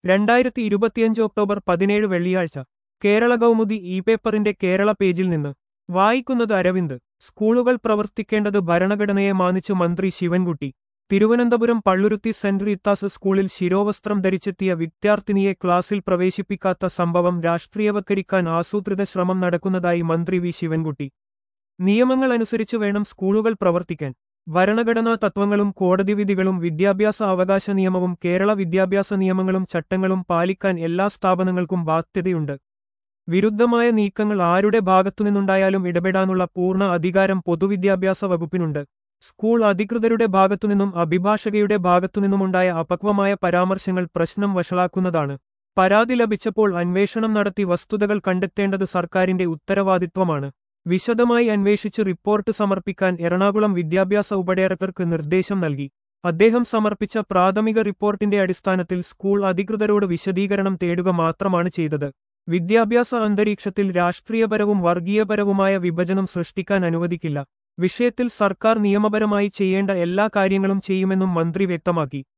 രണ്ടായിരത്തി ഇരുപത്തിയഞ്ച് ഒക്ടോബർ പതിനേഴ് വെള്ളിയാഴ്ച കേരള കൗമുദി ഇ പേപ്പറിന്റെ കേരള പേജിൽ നിന്ന് വായിക്കുന്നത് അരവിന്ദ് സ്കൂളുകൾ പ്രവർത്തിക്കേണ്ടത് ഭരണഘടനയെ മാനിച്ച് മന്ത്രി ശിവൻകുട്ടി തിരുവനന്തപുരം പള്ളുരുത്തി സെന്റ് ഇത്താസ് സ്കൂളിൽ ശിരോവസ്ത്രം ധരിച്ചെത്തിയ വിദ്യാർത്ഥിനിയെ ക്ലാസിൽ പ്രവേശിപ്പിക്കാത്ത സംഭവം രാഷ്ട്രീയവൽക്കരിക്കാൻ ആസൂത്രിത ശ്രമം നടക്കുന്നതായി മന്ത്രി വി ശിവൻകുട്ടി നിയമങ്ങൾ അനുസരിച്ച് വേണം സ്കൂളുകൾ പ്രവർത്തിക്കാൻ ഭരണഘടനാ തത്വങ്ങളും കോടതി വിധികളും വിദ്യാഭ്യാസ അവകാശ നിയമവും കേരള വിദ്യാഭ്യാസ നിയമങ്ങളും ചട്ടങ്ങളും പാലിക്കാൻ എല്ലാ സ്ഥാപനങ്ങൾക്കും ബാധ്യതയുണ്ട് വിരുദ്ധമായ നീക്കങ്ങൾ ആരുടെ ഭാഗത്തുനിന്നുണ്ടായാലും ഇടപെടാനുള്ള പൂർണ്ണ അധികാരം പൊതുവിദ്യാഭ്യാസ വകുപ്പിനുണ്ട് സ്കൂൾ അധികൃതരുടെ ഭാഗത്തുനിന്നും അഭിഭാഷകയുടെ ഭാഗത്തുനിന്നുമുണ്ടായ അപക്വമായ പരാമർശങ്ങൾ പ്രശ്നം വഷളാക്കുന്നതാണ് പരാതി ലഭിച്ചപ്പോൾ അന്വേഷണം നടത്തി വസ്തുതകൾ കണ്ടെത്തേണ്ടത് സർക്കാരിന്റെ ഉത്തരവാദിത്വമാണ് വിശദമായി അന്വേഷിച്ച് റിപ്പോർട്ട് സമർപ്പിക്കാൻ എറണാകുളം വിദ്യാഭ്യാസ ഉപഡയറക്ടർക്ക് നിർദ്ദേശം നൽകി അദ്ദേഹം സമർപ്പിച്ച പ്രാഥമിക റിപ്പോർട്ടിന്റെ അടിസ്ഥാനത്തിൽ സ്കൂൾ അധികൃതരോട് വിശദീകരണം തേടുക മാത്രമാണ് ചെയ്തത് വിദ്യാഭ്യാസ അന്തരീക്ഷത്തിൽ രാഷ്ട്രീയപരവും വർഗീയപരവുമായ വിഭജനം സൃഷ്ടിക്കാൻ അനുവദിക്കില്ല വിഷയത്തിൽ സർക്കാർ നിയമപരമായി ചെയ്യേണ്ട എല്ലാ കാര്യങ്ങളും ചെയ്യുമെന്നും മന്ത്രി വ്യക്തമാക്കി